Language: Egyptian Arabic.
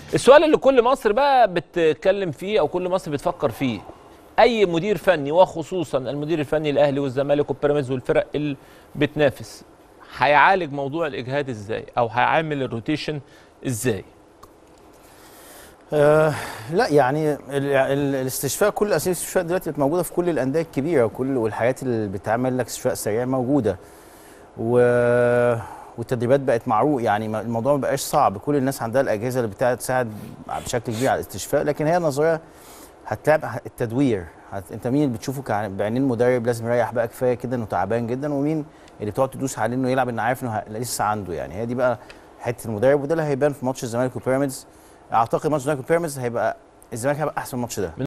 السؤال اللي كل مصر بقى بتتكلم فيه او كل مصر بتفكر فيه اي مدير فني وخصوصا المدير الفني الاهلي والزمالك والبيراميدز والفرق اللي بتنافس هيعالج موضوع الاجهاد ازاي او هيعمل الروتيشن ازاي آه لا يعني ال- ال- الاستشفاء كل اساليب الاستشفاء دلوقتي بقت موجوده في كل الانديه الكبيره وكل والحاجات اللي بتعمل لك استشفاء سريع موجوده و والتدريبات بقت معروف يعني ما- الموضوع ما بقاش صعب كل الناس عندها الاجهزه اللي بتاعت تساعد بشكل كبير على الاستشفاء لكن هي نظريه هتلعب التدوير هت... انت مين اللي بتشوفه كع- بعينين المدرب لازم يريح بقى كفايه كده انه تعبان جدا ومين اللي بتقعد تدوس عليه انه يلعب انه عارف انه ه... لسه عنده يعني هي دي بقى حته المدرب وده اللي هيبان في ماتش الزمالك وبيراميدز اعتقد ماتش الزمالك وبيراميدز هيبقى الزمالك هيبقى احسن من الماتش ده